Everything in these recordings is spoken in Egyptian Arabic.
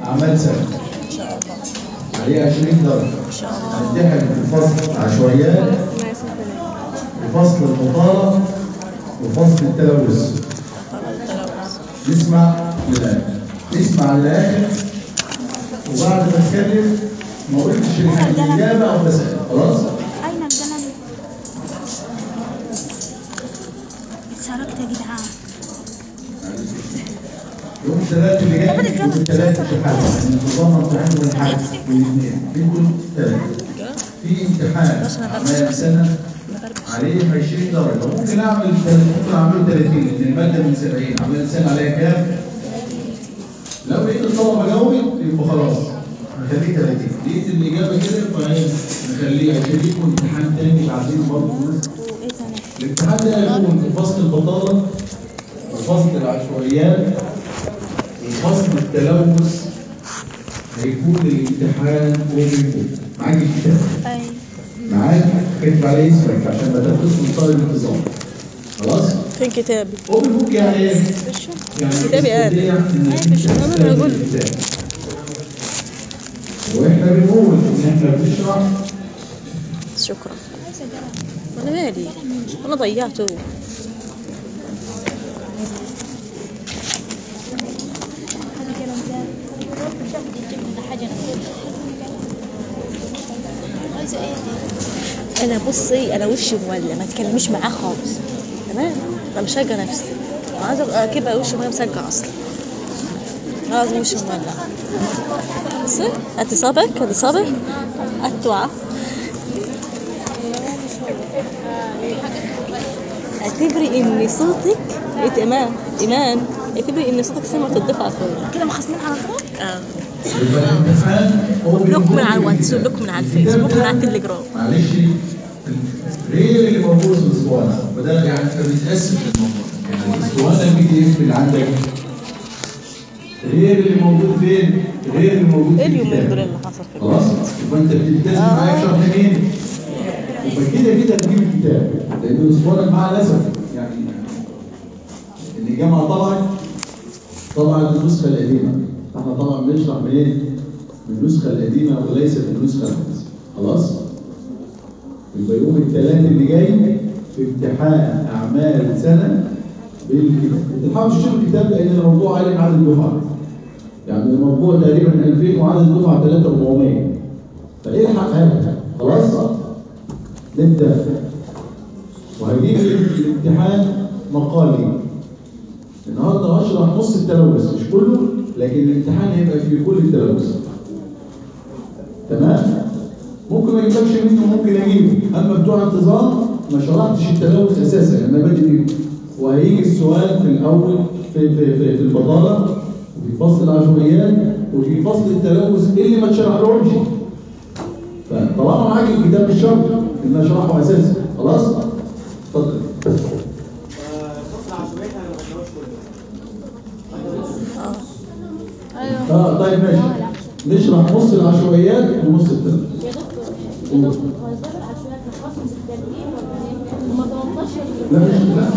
اعمال سنه ان شاء الله عليه 20 درجه ان شاء الله هنمتحن في فصل عشوائيات وفصل المطالة وفصل التلوث نسمع للآخر نسمع للآخر وبعد ما اتكلم ما قلتش الإجابة أو بسأل خلاص؟ أين القلم؟ اتسرقت يا جدعان يوم الثلاث اللي جاي يوم الثلاث امتحان النظام امتحان والحاج والاثنين فيكم ثلاثة في امتحان أعمال سنة عليه 20 درجة ممكن أعمل ممكن أعمله 30 لأن المادة من 70 أعمال سنة عليها كام؟ لو لقيت الطلبة جاوبت يبقى خلاص هنخليه 30 لقيت الإجابة كده يبقى إيه؟ نخليه 20 وامتحان تاني بعدين برضه وإيه ثاني؟ الامتحان ده هيكون في فصل البطالة وفصل العشوائيات وفصل التلوث هيكون الامتحان اوبن معاك الكتاب أي معاك كاتب عليه اسمك عشان ما تاخدش من طالب الانتظام خلاص فين كتابي اوبن بوك يعني ايه؟ يعني كتابي قال. تستطيع إنك أي مش أنت مهم، أنا تستخدم أقول. الكتاب. واحنا بنقول ان احنا بنشرح شكرا انا مالي انا ضيعته هذا قلم ذا مش واحد يجيب لنا حاجة عايزة إيه دي؟ انا بصي انا وشي مولع ما تكلميش معاه خالص تمام انا مش هاجي نفسي انا عايزه ابقى كده وشي مولع مسجع اصلا لازم وشي مولع بصي هاتي صابك هاتي صابك التوعة اعتبري ان صوتك إيه ايمان ايمان اعتبري ان صوتك سمع في الدفعه كلها كده مخصمين على طول؟ اه يبقى الامتحان open بلوك من book على الواتس للكتاب. وبلوك من على الفيس الكتاب بلوك من على ده التليجرام معلش غير اللي موجود في الاسطوانه وده يعني انت بتقسم الموضوع يعني الاسطوانه البي دي اف اللي عندك غير اللي موجود فين؟ غير اللي موجود في ايه اليومين الكتاب. دول اللي حصل في خلاص؟ يبقى انت بتلتزم آه. معايا شرح مين؟ يبقى كده كده تجيب الكتاب لان الاسطوانه مع الاسف يعني ان الجامعه طبعا طبعا النسخه القديمه احنا طبعا بنشرح منين؟ من النسخه القديمه وليس من النسخه الحديثه خلاص؟ يبقى يوم الثلاث اللي جاي في امتحان اعمال سنه بالكتاب ما تحاولش تشوف الكتاب لان الموضوع عليه عدد الدفعه يعني الموضوع تقريبا 2000 وعدد الدفعه 3400 فالحق هذا خلاص نبدا وهجيب الامتحان مقالي النهارده هشرح نص التلوث مش كله لكن الامتحان هيبقى في كل التلوث تمام ممكن ما اجيبلكش منه ممكن اجيبه اما بتوع انتظام ما شرحتش التلوث اساسا انا بادئ بيه وهيجي السؤال في الاول في في في, في البطاله وفي فصل العشوائيات وفي فصل التلوث اللي ما اتشرحلهمش فطالما معاك الكتاب مش شرط ان اشرحه اساسا خلاص اتفضل اه اه طيب ماشي نشرح نص العشوائيات ونص التلوث يا دكتور يا دكتور هو ازاي العشوائيات تتخصص بالترتيب ولا ايه؟ هما 18 لا مش لا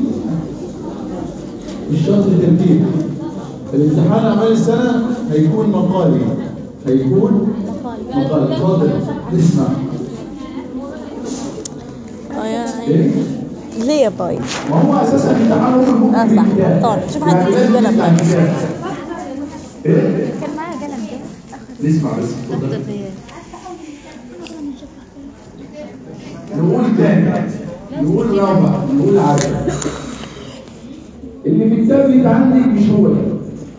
مش شرط ترتيب الامتحان اعمال السنه هيكون مقالي هيكون مقالي اتفضل اسمع اه يا ايه عيني ليه يا باي ما هو اساسا الامتحان هو المفروض اه صح طبعا شوف حد يعني يجيب لازم قلم تسمع بقى الكتاب. ايه كان معايا قلم ده نسمع بس اتفضل دكتور غياب نقول تاني نقول رابع نقول عشرة اللي في التابلت عندك مش هو ده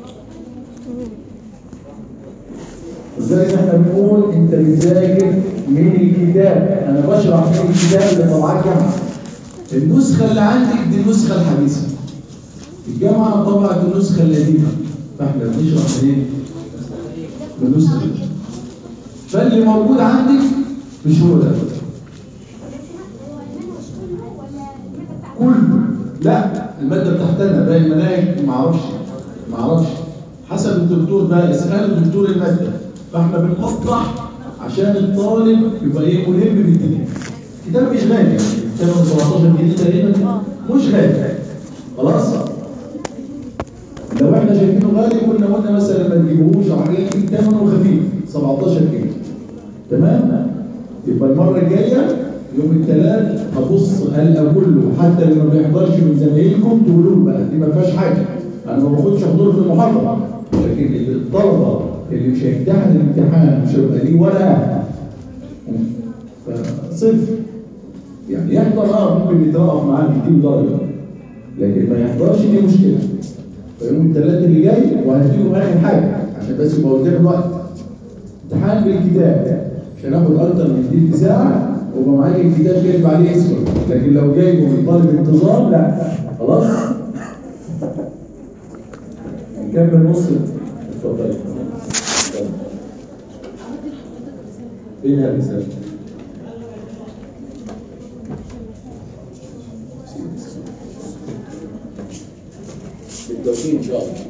زي ما احنا بنقول انت بتذاكر من الكتاب انا بشرح من الكتاب اللي طبعاه الجامعه النسخه اللي عندك دي النسخه الحديثه الجامعه طبعت النسخه القديمه فاحنا بنشرح منين؟ من النسخه القديمه فاللي موجود عندك مش هو ده كله لا المادة بتاعتنا باقي المناهج ما اعرفش ما اعرفش حسب الدكتور بقى اسأله دكتور المادة فاحنا بنوضح عشان الطالب يبقى ايه ملم بالدنيا الكتاب مش غالي الكتاب 17 جنيه تقريبا مش غالي خلاص لو احنا شايفينه غالي كنا قلنا مثلا ما تجيبوهوش او حاجه تمام يبقى المره الجايه يوم الثلاث هبص هل كله حتى اللي ما بيحضرش من زمايلكم تقولوا له بقى دي ما فيهاش حاجه انا ما باخدش حضور في المحاضره لكن اللي الطلبه اللي مش هيمتحن الامتحان مش هيبقى ليه ورقه فصفر يعني يحضر اه ممكن يتوقف معاه يديله درجه لكن ما يحضرش دي مشكله فيوم الثلاث اللي جاي وهديله اخر حاجه عشان بس يبقى قدام الوقت امتحان بالكتاب مش هناخد اكتر من تلت ساعه ويبقى معاك الكتاب كاتب عليه اسمك لكن لو جايبه من طالب انتظام لا خلاص نكمل نص اتفضل فين هذا الرساله بالتوفيق ان شاء الله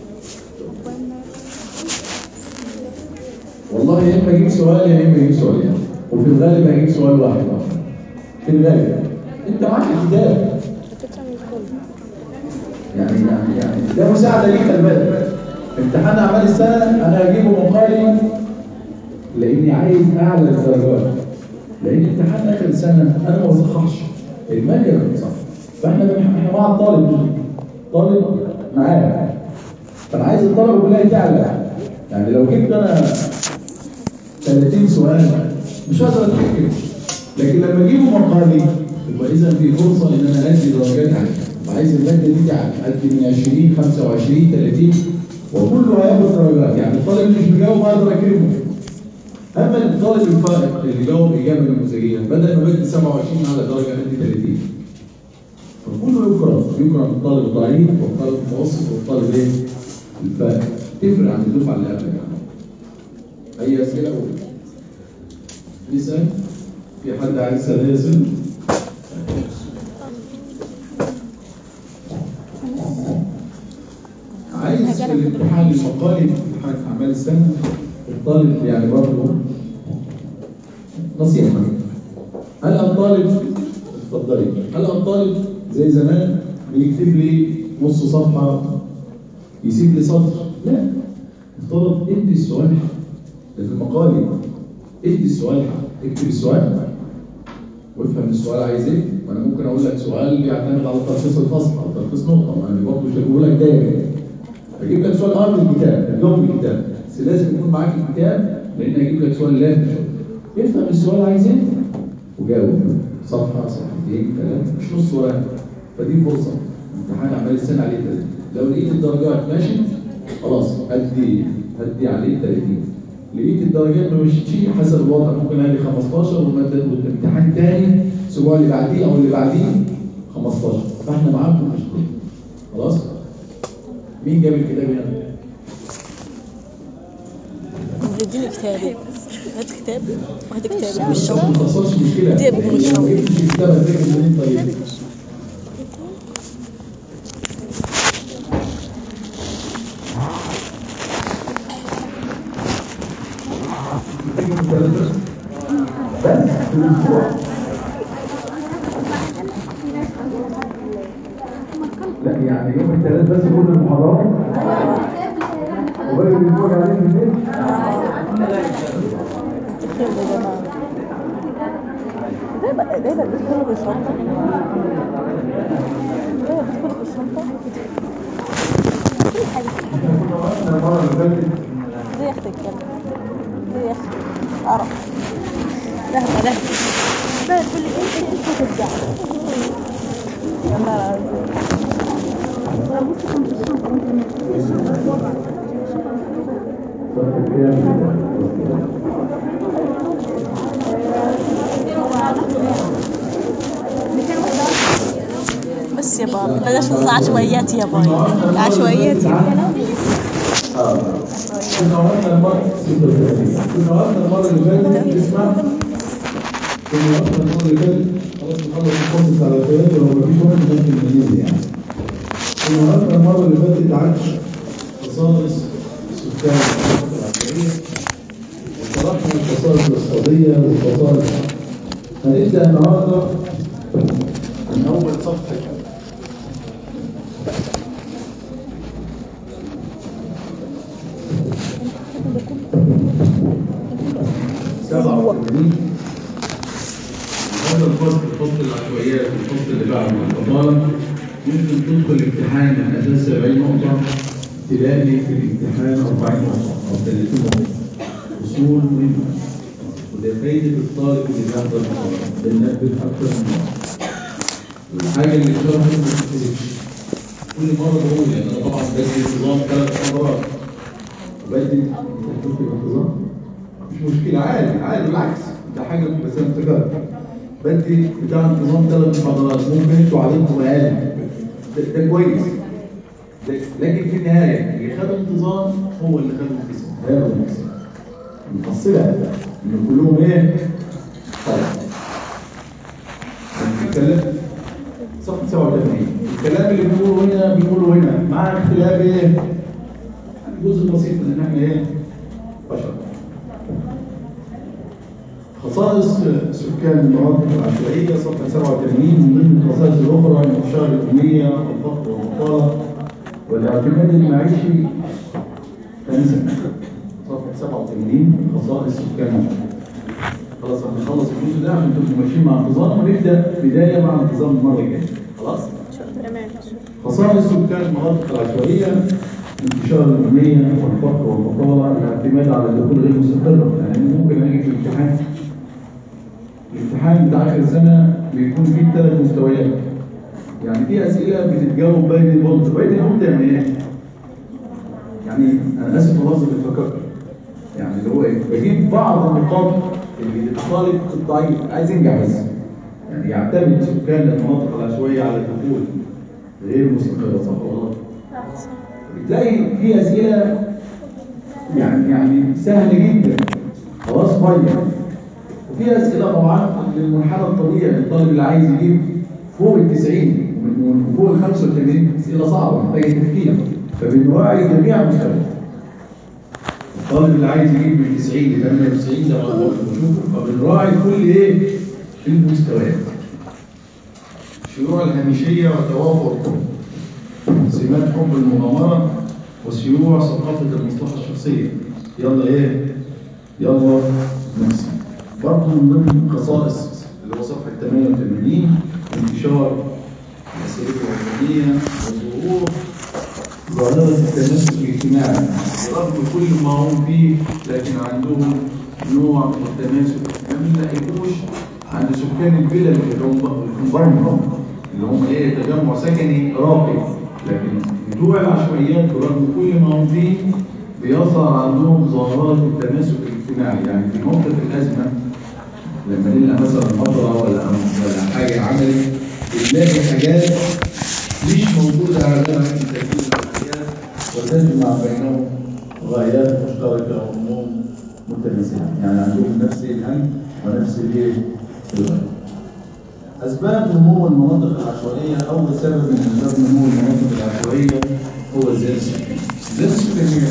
والله يا اما اجيب سؤال يا اما اجيب سؤالين وفي الغالب هجيب سؤال واحد في الغالب انت معاك الكتاب الفكرة من الكل يعني يعني يعني ده مساعده ليك خلي بالك امتحان اعمال السنه انا هجيبه مقالي لاني عايز اعلى الدرجات لان امتحان اخر السنه انا ما بصححش المادة ما بتصحح فاحنا بن- احنا مع الطالب طالب معاه فانا عايز الطلبه كلها تعلى يعني لو جبت انا 30 سؤال مش هقدر اتحكم لكن لما اجيبه مقالي يبقى اذا في فرصه ان انا ادي درجات عاليه وعايز الماده دي تعلى ادي من 20 25 30 وكله هياخد درجات يعني الطالب اللي مش مجاوب اقدر اكرمه اما الطالب الفائق اللي جاوب اجابه نموذجيه بدل ما بدي 27 على درجه ادي 30 فكله يكرم يكرم الطالب الضعيف والطالب المتوسط والطالب ايه الفائق تفرق عن الدفعه اللي قبلك اي اسئله قول نسال في حد عايز يسال يسال عايز في الامتحان المقالي امتحان اعمال السنه الطالب يعني برضه نصيحه هل الطالب اتفضلي هل الطالب زي زمان بيكتب لي نص صفحه يسيب لي سطر لا افترض ادي السؤال حق ده في المقالي ادي السؤال حق اكتب السؤال وافهم السؤال عايز ايه وانا ممكن اقول لك سؤال بيعتمد على تلخيص الفصل او تلخيص نقطه وانا برضه مش هقول لك دايما اجيب لك سؤال اه من الكتاب اليوم من الكتاب بس لازم يكون معاك الكتاب لان اجيب لك سؤال لازم افهم السؤال عايز ايه وجاوب صفحه صفحتين ثلاثه مش نص ورقه فدي فرصه امتحان اعمال السنه عليه 30 لو لقيت الدرجات ماشي خلاص هدي هدي عليه 30 لقيت الدرجات ما مشيتش حسب الوضع ممكن اجي 15 والماده والامتحان تاني الاسبوع اللي بعديه او اللي بعديه 15 فاحنا معاكم مش كده خلاص مين جاب الكتاب هنا؟ اديني كتابي هات كتاب وهات كتابي ما بالشنطة تحصلش مشكله دي أبو لأن مشروع. لو جبت الكتاب هتلاقي منين طيب تيجي من ثلاثة بس في الأسبوع لا يعني يوم الثلاث بس كل المحاضرات وباقي الأسبوع قاعدين في البيت تخيل يا جماعة ده بقى ده بقى بيدخلوا بالشنطة ده بيدخلوا بالشنطة كل حاجة كنا وقفنا المرة اللي فاتت زي يا اختي الكلام زي يا اختي عرف لهبة لهبة بقى تقول لي انت انت ترجع والله العظيم صفحة كام؟ بس يا بابا بلاش نص عشوائيات يا باي عشوائيات يا اه كنا وقفنا المرة كنا وقفنا المرة اللي فاتت اسمع كنا وقفنا المرة اللي فاتت خلاص نخلص الفصل بتاع الروايات ولو مفيش وقت ممكن ننزل يعني كنا وقفنا المرة اللي فاتت عن خصائص سكان المناطق العسكرية وشرحنا الخصائص الاقتصادية والخصائص هنبدأ النهارده من أول صفحة 87 هذا الفصل فصل العشوائيات والفصل اللي بعده البطاله ممكن تدخل امتحان من اساس 70 نقطه تلاقي في الامتحان 40 نقطه او 30 نقطه اصول مهمه وده فايده الطالب اللي بيحضر المحاضره لانها بتبقى اكثر من نقطه والحاجه اللي شرحت ما تختلفش كل مره بقول يعني انا طبعا بدي انتظام ثلاث محاضرات وبدي انت كنت بانتظام مش مشكله عادي عادي بالعكس ده حاجه بس انا افتكرت بدي بتاع انتظام ثلاث محاضرات ممكن انتوا عددكم اقل ده, ده كويس ده لكن في النهايه اللي خد انتظام هو اللي خد الكسب هياخد الكسب محصلها ان كلهم ايه؟ طيب الكلام صفحه 87 الكلام اللي بنقوله هنا بنقوله هنا مع اختلاف ايه؟ يعني جزء بسيط لان احنا ايه؟ بشر خصائص سكان المناطق العشوائية صفحة 87 من ضمن الخصائص الأخرى انتشار الأمية والفقر والبطالة والاعتماد المعيشي خامسا صفحة 87 خصائص سكان المناطق خلاص هنخلص الجزء ده عشان تبقوا ماشيين مع انتظام ونبدأ بداية مع انتظام المرة الجاية خلاص؟ تمام خصائص سكان المناطق العشوائية انتشار الأمية والفقر والبطالة الاعتماد على الدخول غير مستقرة يعني ممكن أجي في الامتحان الامتحان بتاع آخر السنة بيكون فيه ثلاث مستويات يعني في أسئلة بتتجاوب بين البولد بين البولد يعني إيه؟ يعني أنا آسف في لفظ الفكر يعني اللي هو إيه؟ بجيب بعض النقاط اللي الطالب الضعيف عايز ينجح بس يعني يعتمد سكان المناطق العشوائية على الدخول غير مستقرة صح ولا غلط؟ بتلاقي في أسئلة يعني يعني سهلة جدا خلاص طيب وفي أسئلة طبعا للمنحنى الطبيعي للطالب اللي عايز يجيب فوق ال 90 وفوق ال 85 أسئلة صعبة محتاجة تفكير فبنراعي جميع المستويات الطالب اللي عايز يجيب من 90 ل 98 ده مطلوب بشوفه فبنراعي كل ايه المستويات شيوع الهامشية وتوافر سمات حب المغامرة وشيوع ثقافة المصلحة الشخصية يلا ايه يلا نفسي برضه من ضمن خصائص اللي هو صفحة 88 انتشار الأسئلة العلمية وظهور ظاهرة التمسك الاجتماعي برغم كل ما هم فيه لكن عندهم نوع من التماسك ما بنلاقيهوش عند سكان الفيلا الكومباوند اللي هم ايه تجمع سكني راقي لكن بتوع العشوائيات برغم كل ما هم فيه بيظهر عندهم ظاهرات التماسك الاجتماعي يعني في موقف الازمه لما نلقى مثلا مطره ولا ولا حاجه عملت بنلاقي حاجات مش موجوده عندنا في تركيز العشوائيات وتجمع بينهم غايات مشتركه وهموم متماثله يعني عندهم نفس الهم ونفس الايه الغايه أسباب نمو المناطق العشوائية أول سبب من أسباب نمو المناطق العشوائية هو الزيادة السكانية. الزيادة السكانية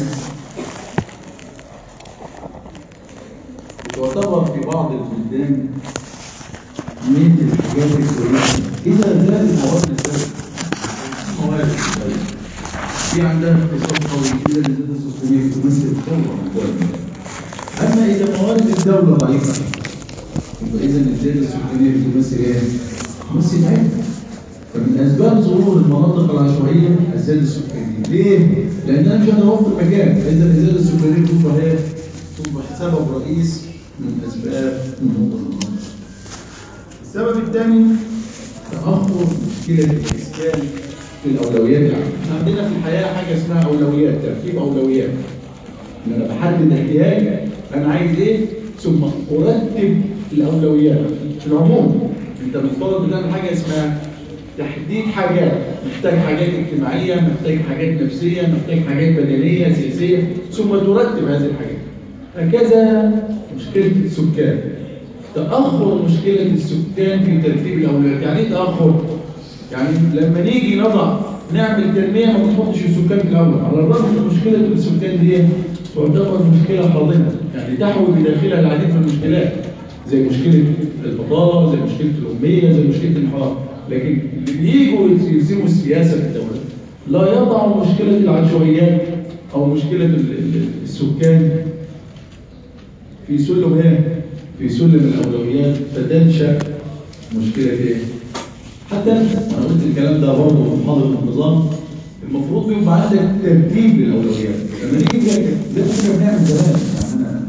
تعتبر في بعض البلدان من الحاجات الكويسة إذا زاد الموارد الزادة موارد الزادة في عندها اقتصاد قوي إذا الزيادة السكانية تمثل ثورة من قوى أما إذا موارد الدولة ضعيفة يبقى إذا الزيادة السكانية بتمثل إيه؟ تمثل عيب فمن أسباب ظهور المناطق العشوائية الزيادة السكانية ليه؟ لأن أنا مش قادر أوفر مكان فإذا الزيادة السكانية بتبقى إيه؟ تبقى سبب رئيس من أسباب نمو المناطق السبب الثاني تأخر مشكلة الإسكان في الأولويات العامة احنا عندنا في الحياة حاجة اسمها أولويات ترتيب أولويات إن أنا بحدد احتياج أنا عايز إيه ثم أرتب الأولويات في العموم أنت المفترض بتعمل حاجة اسمها تحديد حاجات محتاج حاجات اجتماعية محتاج حاجات نفسية محتاج حاجات بدنية سياسية ثم ترتب هذه الحاجات هكذا مشكلة السكان تأخر مشكلة السكان في ترتيب الأولويات يعني إيه تأخر؟ يعني لما نيجي نضع نعمل تنمية ما تحطش السكان في الأول على الرغم من مشكلة السكان دي تعتبر مشكلة حاضنة يعني تحوي بداخلها العديد من المشكلات زي مشكلة البطالة زي مشكلة الأمية زي مشكلة الانحراف لكن اللي بييجوا يرسموا السياسة في الدولة لا يضعوا مشكلة العشوائيات أو مشكلة ال- ال- السكان في سلم ايه؟ في سلم الاولويات فتنشا مشكله ايه؟ حتى انت انا قلت الكلام ده برضه في محاضره النظام المفروض يبقى عندك ترتيب للاولويات لما نيجي نذاكر زي ما كنا بنعمل زمان يعني انا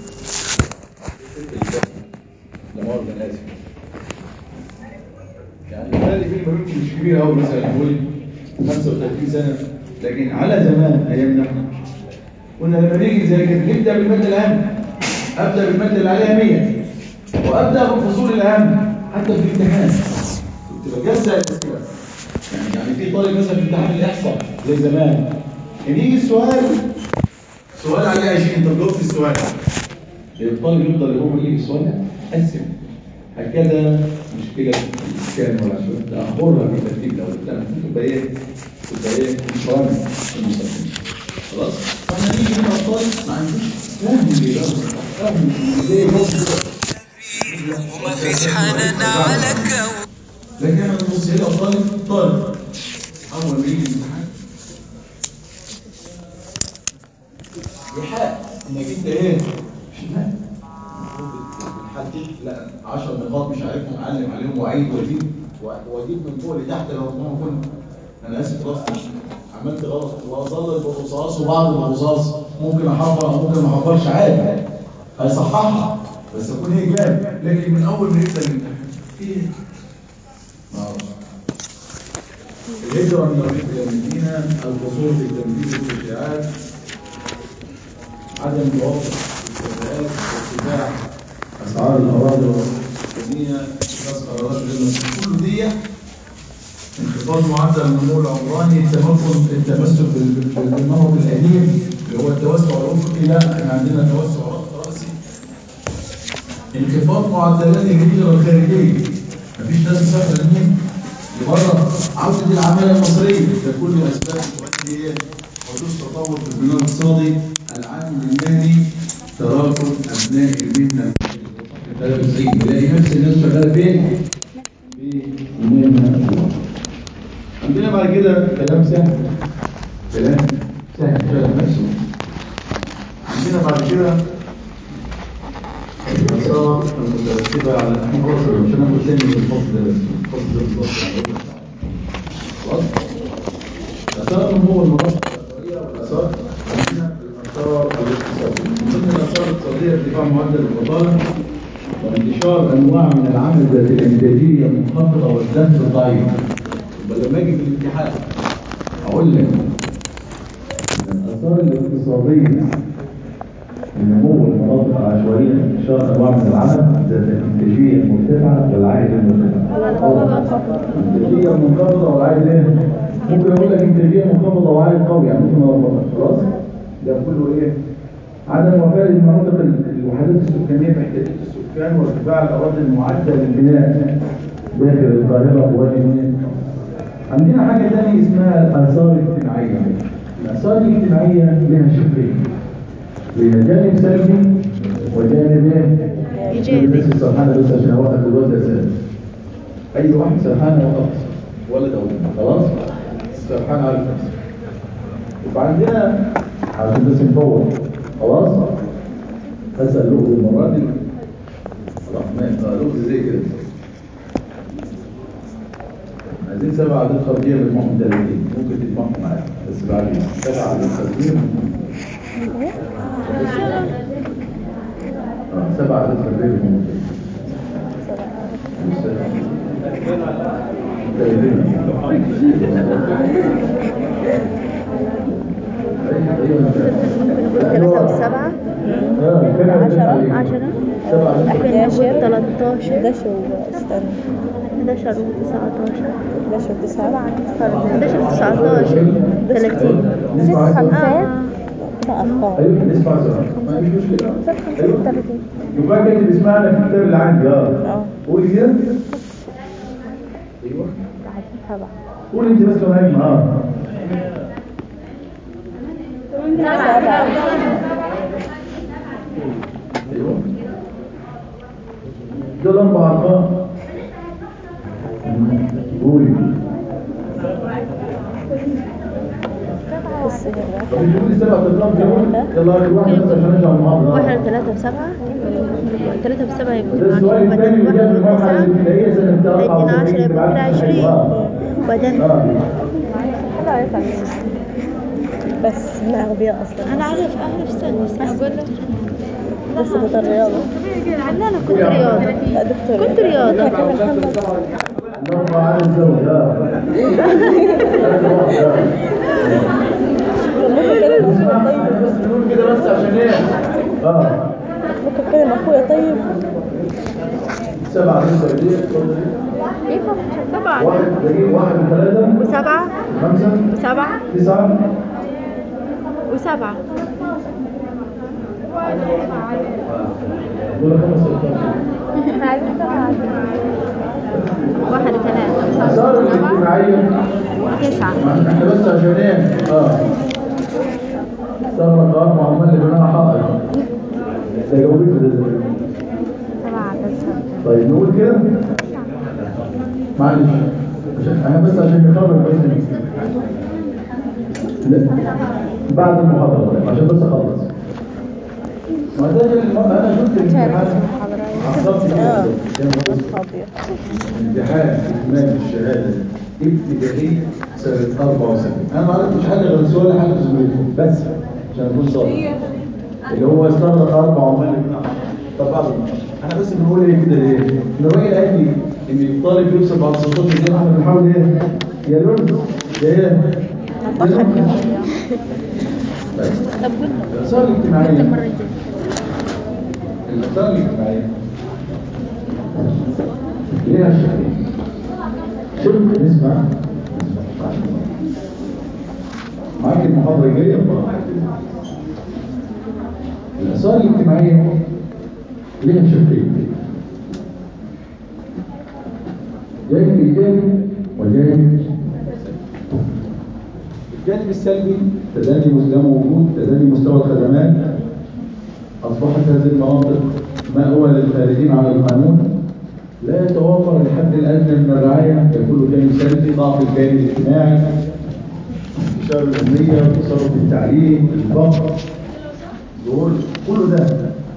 لا مؤاخذه انا اسف يعني الفرق بيني وبينكم مش كبير قوي مثلا نقول 35 سنه لكن على زمان ايامنا كنا لما نيجي نذاكر نبدا بالماده الاهم ابدا بالماده اللي عليها 100 وابدا بالفصول الاهم حتى في الامتحان كنت بجزء الاسئله يعني يعني في طالب مثلا في امتحان الاحصاء زي زمان كان يجي السؤال سؤال عليه 20 طب جاوبت السؤال الطالب يفضل يقوم يجيب السؤال قسم هكذا مشكله الاسكان ولا شو لا اخبرها في ترتيب الاول لا تبقى ايه تبقى ايه مقارنه المستقبل خلاص فاحنا نيجي هنا الطالب ما عندوش فاهم ليه فاهم ازاي ومفيش حنان على كون لكن انا ببص هنا طالب طالب اول ما يجي الامتحان يحق انك انت ايه مش فاهم بتحدد لا 10 نقاط مش عارفهم اعلم عليهم واعيد وازيد واجيب من فوق لتحت لو ما كنت انا اسف راسي عملت غلط واظل البصاص وبعض البصاص ممكن احفر او ممكن ما احفرش عادي هيصححها بس اكون هي جاب لكن من اول ما يبدا الامتحان ايه ما اعرفش الهجرة من الريف إلى المدينة القصور في تنفيذ الإشاعات عدم توافق الاتفاقات ارتفاع أسعار الأراضي والسكنية اتخاذ قرارات غير كل دي انخفاض معدل النمو العمراني التمكن التمسك بال- بال- بالنمط القديم اللي هو التوسع الأفقي لا احنا عندنا توسع رأ- رأسي انخفاض معدلات الهجرة الخارجية مفيش ناس مسافرة لمين؟ لبره عودة العمالة المصرية ده كله أسباب تؤدي إيه؟ حدوث تطور في البناء الاقتصادي العام المهني تراكم أبناء المهنة 93 تلاقي نفس الناس شغالة فين؟ في المهنة عندنا بعد كده كلام سهل كلام سهل فعلا نفسه عندنا بعد كده المسار المترتبة على أهم فصل مش هناخد تاني من الفصل ده بس الفصل ده بالظبط خلاص مسار النمو المناطق الأثرية والآثار عندنا الآثار الاقتصادية من ضمن الآثار الاقتصادية ارتفاع معدل البطالة وانتشار أنواع من العمل ذات الإنتاجية المنخفضة والدخل الضعيف يبقى لما أجي في الامتحان أقول لك الآثار الاقتصادية لنمو المناطق العشوائية انتشار أنواع من العمل ذات الإنتاجية المرتفعة والعائد المرتفع. إنتاجية منخفضة والعائد إيه؟ ممكن أقول لك إنتاجية منخفضة وعائد قوي يعني ممكن أربطها خلاص؟ ده كله إيه؟ عدم وفاء المناطق الوحدات السكانية باحتياجات السكان وارتفاع الأراضي المعدة للبناء داخل القاهرة وجنين عندنا حاجة ثانية اسمها الآثار الاجتماعية الآثار الاجتماعية لها شكلين لها جانب سلبي وجانب ايه؟ إيجابي. الناس السرحانة بس عشان اوقف الواد ده سلبي أي واحد سرحان وقف ولد أو بنت خلاص؟ سرحان عارف نفسه يبقى عندنا عشان بس نفوق خلاص؟ هسأل لغز المرة دي خلاص ماشي آه، لغز زي كده عايزين سبعة عدد خارجية بالمهم 30 ممكن تجمعهم معايا بس بعدين سبعة عدد خارجية آه، سبعة عدد خارجية بالمهم 3 والسبعة عشرة عشرة سبعة حداشر تلاتاشر حداشر استنى حداشر وتسعتاشر حداشر وتسعة حداشر وتسعتاشر تلاتين ست خمسات أرقام ايوه نسمع زمان ما فيش مشكله ايوه يبقى كاتب اسمها انا في الكتاب اللي عندي اه اه قولي كده ايوه سبعة قولي انت بس لو هاجمه اه سبعة ايوه دول اربع ارقام قولي بص هنا طب انت قولي سبع ارقام دول ثلاثة يلا اخر واحد بس عشان نرجع المحاضره واحد ثلاثة وسبعة ثلاثة وسبعة يبقى ده السؤال الثاني اللي جاب المرحله الابتدائيه سنه هيدينا 10 73 يبقى بعد كده 20 اه وبعدين اه حلو يطلع بس انا اغبياء اصلا أنا أعرف أعرف استنى استنى أقول له بس بدل الرياضة لا أنا كنت رياضة لا دكتور كنت رياضة الاربعه على الزوج اه ممكن كلمة اخويا طيب احنا بس بنقول كده بس عشان ايه اه ممكن كلمة اخويا طيب سبعه لسه دي اتفضلي سبعة واحد دقيقه واحد وثلاثه وسبعة خمسه وسبعة تسعه وسبعة دول خمس ارقام واحد وثلاثة اثار وسبعة الاجتماعيه وتسعة احنا بس عشان ايه اه ثغرة اربع عمال اللي بناها حائط ده جاوبته ده زمان. سبعة تسعة طيب نقول كده معلش عشان انا بس عشان نخرج بس لا بعد المحاضرة عشان بس اخلص ما ده اللي- انا شفت الامتحان عصبت اه كده ابيض امتحان إكمال الشهادة ابتدائية سنة 74 أنا ما عرفتش حاجة غير سؤال حاجة زميلكم بس عشان أكون صادق اللي هو استغرق أربع عمال طب بعض أنا بس بنقول إيه كده ليه؟ إن الراجل قال لي إن الطالب يوصل بعد 16 دقيقة إحنا بنحاول إيه؟ يا لولو يا إيه؟ يا لولو. طيب طب قلت الآثار الاجتماعية قلت المرة الجاية الآثار الاجتماعية ليها شكل شق نسمع معاك المحاضرة الجاية الآثار الاجتماعية ليها شقين جانب إيجابي وجانب الجانب السلبي تدني مستوى وجود تدني مستوى الخدمات أصبحت هذه المناطق مأوى للخارجين على القانون لا يتوفر الحد الأدنى من الرعاية يكون جانب سلبي ضعف الجانب الاجتماعي انتشار الأمية تصرف التعليم الفقر ظهور كل ده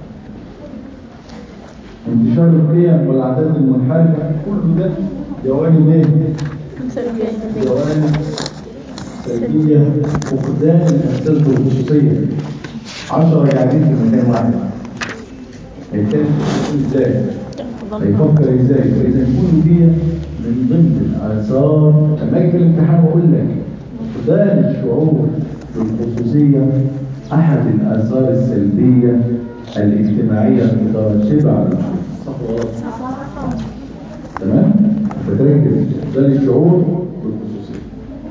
انتشار القيم والعادات المنحرفة كل ده جوانب ايه؟ جوانب سلبية فقدان الإحساس بالخصوصية عشرة قاعدين في مكان واحد هيتكلم ازاي؟ هيفكر ازاي؟ فإذا كل دي من ضمن الآثار لما أجي في الامتحان وأقول لك فقدان الشعور بالخصوصية أحد الآثار السلبية الاجتماعية المترتبة على الشعور صح ولا غلط؟ تمام؟ فتركز فقدان الشعور بالخصوصية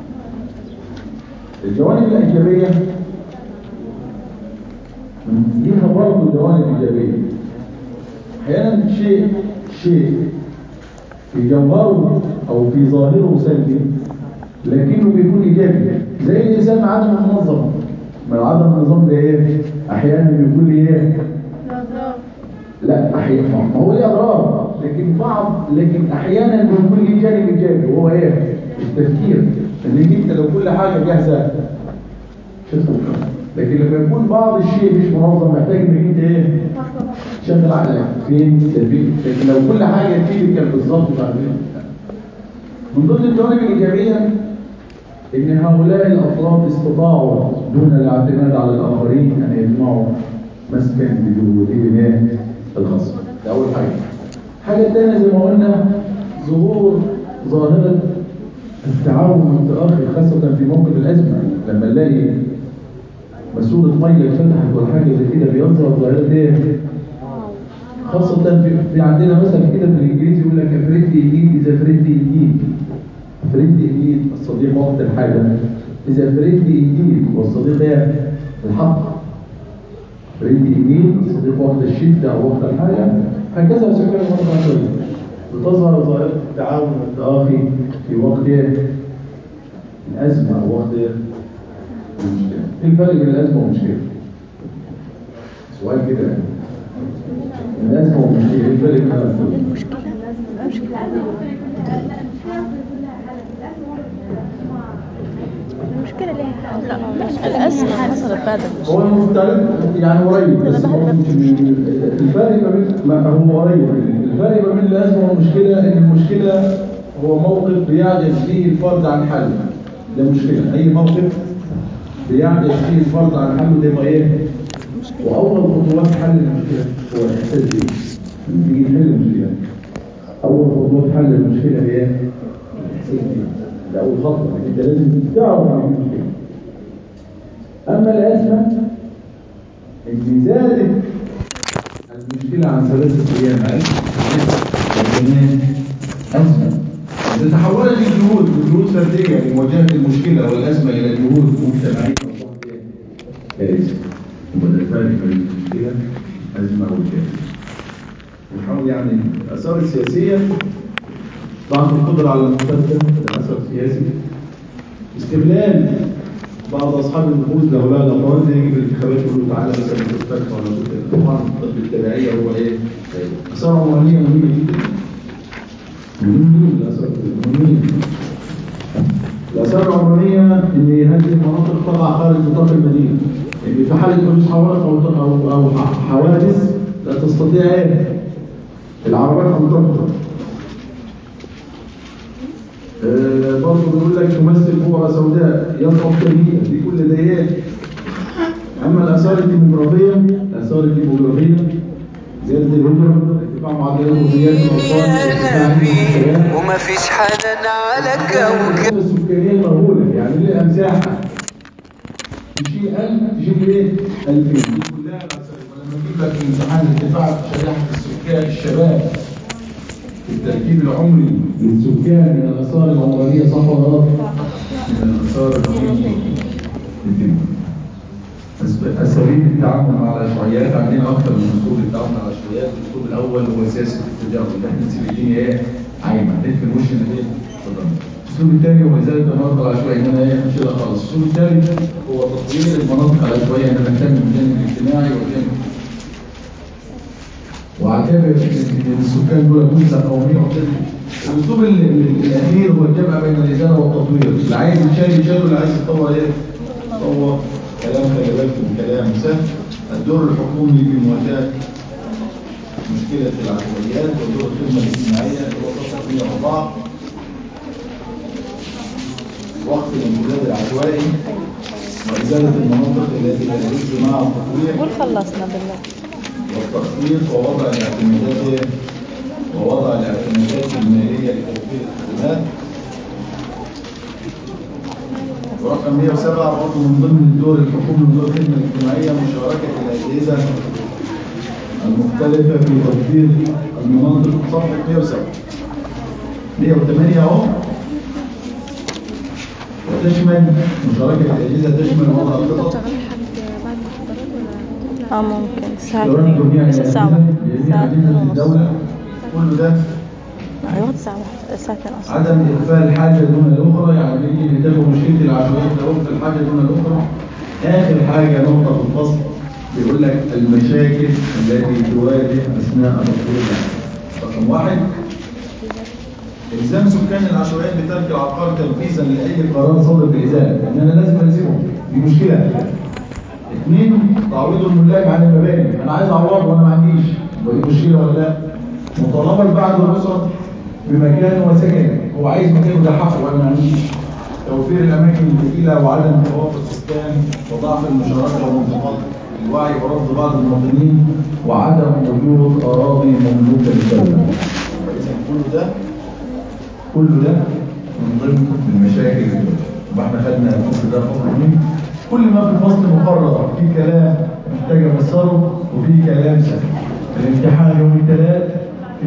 الجوانب الإيجابية ليها برضه جوانب إيجابية أحيانا شيء شيء في جوهره أو في ظاهره سلبي لكنه بيكون إيجابي زي الإنسان عدم منظم ما عدم النظام ده إيه؟ أحيانا بيكون ليه إيه؟ لا أحيانا ما هو ليه أضرار لكن بعض لكن أحيانا بيكون ليه جانب إيجابي وهو إيه؟ التفكير إنك أنت لو كل حاجة جاهزة شوفوا لكن لما يكون بعض الشيء مش منظم محتاج انك انت ايه شغل عقلك فين فين لكن لو كل حاجه تفيدك كان بالظبط بعدين من ضمن الجوانب الايجابيه ان هؤلاء الافراد استطاعوا دون الاعتماد على الاخرين ان يجمعوا مسكن بجهودهم ايه الخاصه ده اول حاجه الحاجه الثانيه زي ما قلنا ظهور ظاهره التعاون التآخي خاصة في موقف الأزمة لما نلاقي مسؤولة مية اتفتحت ولا حاجة زي كده بيظهر ظاهرة ايه؟ خاصة في, في عندنا مثلا كده في الإنجليزي يقول لك أفريد إنجيل إذا أفريد إنجيل أفريد إنجيل الصديق وقت الحاجة إذا أفريد إنجيل والصديق إيه؟ الحق أفريد إنجيل الصديق وقت الشدة أو وقت الحاجة هكذا سكر مرة شوية بتظهر ظاهرة التعاون والتآخي في وقت إيه؟ الأزمة أو وقت إيه؟ المشكلة ايه الفرق بين الأزمة والمشكلة؟ سؤال كده يعني الأزمة والمشكلة ايه الفرق بينها والمشكلة؟ المشكلة المشكلة ليها لا الأزمة حصلت بعد هو المختلف يعني قريب بس هو الفرق ما بين ما هو قريب الفرق ما بين الازمه والمشكله ان المشكله هو موقف بيعجز فيه الفرد عن حله ده مشكله اي موقف بيعجز فيه الفرد عن حله ده يبقى ايه؟ واول خطوات حل المشكله هو الاحساس بيه لما تيجي تحل المشكله اول خطوات حل المشكله هي الاحساس بيه ده اول خطوه انت لازم تعرف عن المشكله أما الأزمة إن زادت المشكلة عن ثلاثة أيام لكن أزمة إذا تحولت الجهود من جهود فردية لمواجهة المشكلة والأزمة إلى جهود مجتمعية كارثة هو ده الفرق بين المشكلة أزمة والكارثة نحاول يعني الآثار السياسية ضعف القدرة على المستبدل الأثر السياسي استغلال بعض اصحاب النفوذ لهؤلاء الافراد يجي في الانتخابات يقول له تعالى مثلا تستكفى ولا كنت طبعا الطب التبعيه هو ايه؟ اثار عمرانيه مهمه جدا مهمه الاثار مهمه الاثار العمرانيه ان هذه المناطق تقع خارج نطاق المدينه يعني في حاله حدوث حوادث او او او حوادث لا تستطيع ايه؟ العربيات ان تنطق آه، برضه بيقول لك تمثل بؤرة سوداء يضرب كبيرة في كل ديات أما الآثار الديموغرافية الآثار الديموغرافية زيادة الهجرة ارتفاع معدلات وفيات الأطفال ارتفاع المستشفيات وما فيش حنان على كوكب النسبة السكانية المهولة يعني ليه مساحة تشيل 1000 تشيل ايه؟ 2000 دي كلها الآثار ولما اجيب لك في امتحان ارتفاع شريحة السكان الشباب التركيب العمري للسكان من الآثار العمرانية صح ولا غلط؟ من الآثار العمرانية أسب- أساليب التعامل مع العشوائيات عندنا أكثر من أسلوب التعامل مع العشوائيات، الأسلوب الأول هو سياسة التجارب، إن إحنا نسيب الدنيا إيه؟ عايمة، ندفن وشنا إيه؟ بالرمل. الأسلوب الثاني هو إزالة المناطق العشوائية، إن أنا إيه؟ أشيلها خالص. الأسلوب الثالث هو تطوير المناطق العشوائية، إن أنا أهتم بالجانب الاجتماعي والجانب واعتبر ان السكان دول جزء قومي وكده الاسلوب ال- ال- الاخير هو الجمع بين الازاله والتطوير اللي عايز يشارك يشارك واللي عايز يتطور ايه يتطور كلام خلي بالكم كلام سهل الدور الحكومي في مواجهه مشكله العشوائيات ودور الخدمه الاجتماعيه اللي هو فقط 104 وقت الامتداد العشوائي وازاله المناطق التي لا يجوز معها التطوير قول خلصنا بالله والتخطيط ووضع الاعتمادات ووضع الاعتمادات المالية لتوفير الخدمات ورقم 107 برضه من ضمن الدور الحكومي ودور الخدمة الاجتماعية مشاركة الأجهزة المختلفة في تطوير المناطق صفحة 107 108 أهو وتشمل مشاركة الأجهزة تشمل وضع الخطط اه ممكن الساعة دوران جميع بس الساعة الأجهزة واحدة جميع الساعة أجهزة اتنين ونص الدولة كل ده أيوة الساعة واحدة الساعة اتنين ونص عدم إغفال حاجة دون الأخرى يعني بيجي نتابع مشكلة العشوائيات لا أغفل حاجة دون الأخرى آخر حاجة نقطة في الفصل بيقول لك المشاكل التي تواجه أثناء تطوير رقم واحد إلزام سكان العشوائيات بترك العقار تنفيذا لأي قرار صادر بالإزالة إن أنا لازم ألزمهم دي مشكلة اثنين تعويض الملاك عن المباني انا عايز اعوض وانا ما عنديش ودي مشكله ولا لا مطالبه بعض الاسر بمكان وسكن هو عايز مكان ده حقه وانا ما عنديش توفير الاماكن الثقيله وعدم توافر السكان وضعف المشاركه وانخفاض الوعي ورفض بعض المواطنين وعدم وجود اراضي مملوكه للدوله فاذا كل ده كل ده من ضمن المشاكل اللي يبقى احنا خدنا الفصل ده فصل مهم كل ما في الفصل مقرر في كلام محتاج افسره وفي كلام سهل الامتحان يوم الثلاث